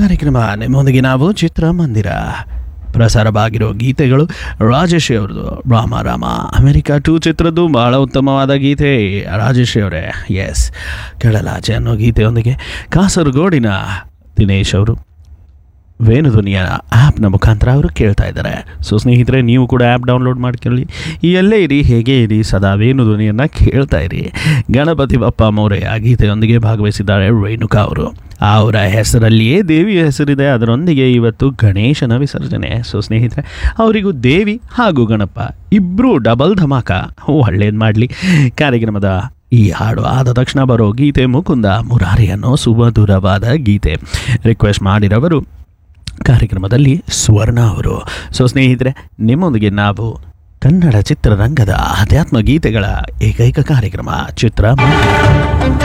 ಕಾರ್ಯಕ್ರಮ ನಿಮ್ಮೊಂದಿಗೆ ನಾವು ಚಿತ್ರಮಂದಿರ ಪ್ರಸಾರವಾಗಿರೋ ಗೀತೆಗಳು ರಾಜೇಶ್ ಅವ್ರದ್ದು ರಾಮ ರಾಮ ಅಮೆರಿಕ ಟೂ ಚಿತ್ರದ್ದು ಬಹಳ ಉತ್ತಮವಾದ ಗೀತೆ ರಾಜೇಶ್ ಅವರೇ ಎಸ್ ಕೆಳಲಾಚೆ ಅನ್ನೋ ಗೀತೆಯೊಂದಿಗೆ ಕಾಸರಗೋಡಿನ ದಿನೇಶ್ ಅವರು ವೇಣುಧ್ವನಿಯ ಆ್ಯಪ್ನ ಮುಖಾಂತರ ಅವರು ಕೇಳ್ತಾ ಇದ್ದಾರೆ ಸೊ ಸ್ನೇಹಿತರೆ ನೀವು ಕೂಡ ಆ್ಯಪ್ ಡೌನ್ಲೋಡ್ ಮಾಡ್ಕೊಳ್ಳಿ ಎಲ್ಲೇ ಇರಿ ಹೇಗೆ ಇರಿ ಸದಾ ವೇಣುಧ್ವನಿಯನ್ನು ಕೇಳ್ತಾ ಇರಿ ಗಣಪತಿ ಬಪ್ಪ ಮೌರ್ಯ ಗೀತೆಯೊಂದಿಗೆ ಭಾಗವಹಿಸಿದ್ದಾರೆ ರೇಣುಕಾ ಅವರು ಅವರ ಹೆಸರಲ್ಲಿಯೇ ದೇವಿಯ ಹೆಸರಿದೆ ಅದರೊಂದಿಗೆ ಇವತ್ತು ಗಣೇಶನ ವಿಸರ್ಜನೆ ಸೊ ಸ್ನೇಹಿತರೆ ಅವರಿಗೂ ದೇವಿ ಹಾಗೂ ಗಣಪ ಇಬ್ಬರೂ ಡಬಲ್ ಧಮಾಕ ಒಳ್ಳೇದು ಮಾಡಲಿ ಕಾರ್ಯಕ್ರಮದ ಈ ಹಾಡು ಆದ ತಕ್ಷಣ ಬರೋ ಗೀತೆ ಮುಕುಂದ ಮುರಾರಿ ಅನ್ನೋ ಸುಮಧುರವಾದ ಗೀತೆ ರಿಕ್ವೆಸ್ಟ್ ಮಾಡಿರವರು ಕಾರ್ಯಕ್ರಮದಲ್ಲಿ ಸುವರ್ಣ ಅವರು ಸೊ ಸ್ನೇಹಿತರೆ ನಿಮ್ಮೊಂದಿಗೆ ನಾವು ಕನ್ನಡ ಚಿತ್ರರಂಗದ ಆಧ್ಯಾತ್ಮ ಗೀತೆಗಳ ಏಕೈಕ ಕಾರ್ಯಕ್ರಮ ಚಿತ್ರ